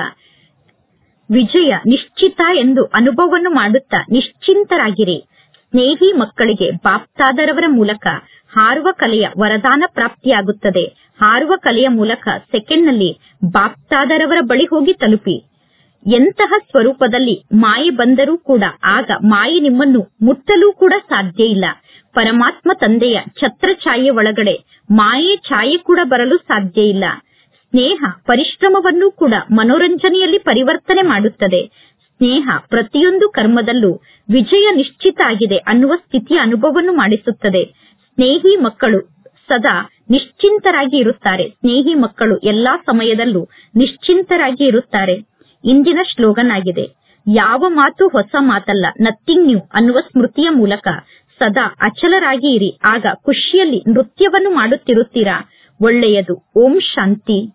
ವಿಜಯ ನಿಶ್ಚಿತ ಎಂದು ಅನುಭವವನ್ನು ಮಾಡುತ್ತಾ ನಿಶ್ಚಿಂತರಾಗಿರಿ ಸ್ನೇಹಿ ಮಕ್ಕಳಿಗೆ ಬಾಪ್ತಾದರವರ ಮೂಲಕ ಹಾರುವ ಕಲೆಯ ವರದಾನ ಪ್ರಾಪ್ತಿಯಾಗುತ್ತದೆ ಹಾರುವ ಕಲೆಯ ಮೂಲಕ ಸೆಕೆಂಡ್ನಲ್ಲಿ ಬಾಪ್ತಾದರವರ ಬಳಿ ಹೋಗಿ ತಲುಪಿ ಎಂತಹ ಸ್ವರೂಪದಲ್ಲಿ ಮಾಯೆ ಬಂದರೂ ಕೂಡ ಆಗ ಮಾಯೆ ನಿಮ್ಮನ್ನು ಮುಟ್ಟಲೂ ಕೂಡ ಸಾಧ್ಯ ಇಲ್ಲ ಪರಮಾತ್ಮ ತಂದೆಯ ಛತ್ರಛಾಯೆ ಒಳಗಡೆ ಮಾಯೆ ಛಾಯೆ ಕೂಡ ಬರಲು ಸಾಧ್ಯ ಇಲ್ಲ ಸ್ನೇಹ ಪರಿಶ್ರಮವನ್ನು ಕೂಡ ಮನೋರಂಜನೆಯಲ್ಲಿ ಪರಿವರ್ತನೆ ಮಾಡುತ್ತದೆ ಸ್ನೇಹ ಪ್ರತಿಯೊಂದು ಕರ್ಮದಲ್ಲೂ ವಿಜಯ ನಿಶ್ಚಿತ ಆಗಿದೆ ಅನ್ನುವ ಸ್ಥಿತಿಯ ಅನುಭವವನ್ನು ಮಾಡಿಸುತ್ತದೆ ಸ್ನೇಹಿ ಮಕ್ಕಳು ಸದಾ ನಿಶ್ಚಿಂತರಾಗಿ ಇರುತ್ತಾರೆ ಸ್ನೇಹಿ ಮಕ್ಕಳು ಎಲ್ಲಾ ಸಮಯದಲ್ಲೂ ನಿಶ್ಚಿಂತರಾಗಿ ಇರುತ್ತಾರೆ ಇಂದಿನ ಶ್ಲೋಗನ್ ಆಗಿದೆ ಯಾವ ಮಾತು ಹೊಸ ಮಾತಲ್ಲ ನಥಿಂಗ್ ನ್ಯೂ ಅನ್ನುವ ಸ್ಮೃತಿಯ ಮೂಲಕ ಸದಾ ಅಚಲರಾಗಿ ಇರಿ ಆಗ ಖುಷಿಯಲ್ಲಿ ನೃತ್ಯವನ್ನು ಮಾಡುತ್ತಿರುತ್ತೀರಾ ಒಳ್ಳೆಯದು ಓಂ ಶಾಂತಿ